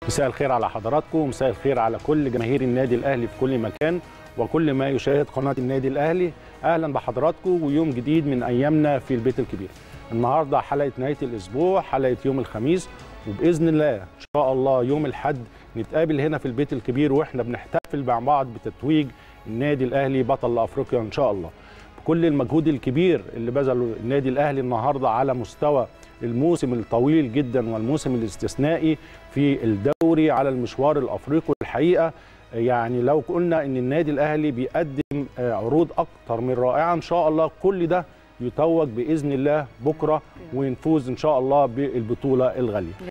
مساء الخير على حضراتكم ومساء الخير على كل جماهير النادي الاهلي في كل مكان وكل ما يشاهد قناه النادي الاهلي اهلا بحضراتكم ويوم جديد من ايامنا في البيت الكبير النهارده حلقه نهايه الاسبوع حلقه يوم الخميس وباذن الله ان شاء الله يوم الاحد نتقابل هنا في البيت الكبير واحنا بنحتفل مع بعض بتتويج النادي الاهلي بطل افريقيا ان شاء الله بكل المجهود الكبير اللي بذله النادي الاهلي النهارده على مستوى الموسم الطويل جدا والموسم الاستثنائي في الدوري على المشوار الافريقي الحقيقه يعني لو قلنا ان النادي الاهلي بيقدم عروض اكتر من رائعه ان شاء الله كل ده يتوج باذن الله بكره ونفوز ان شاء الله بالبطوله الغاليه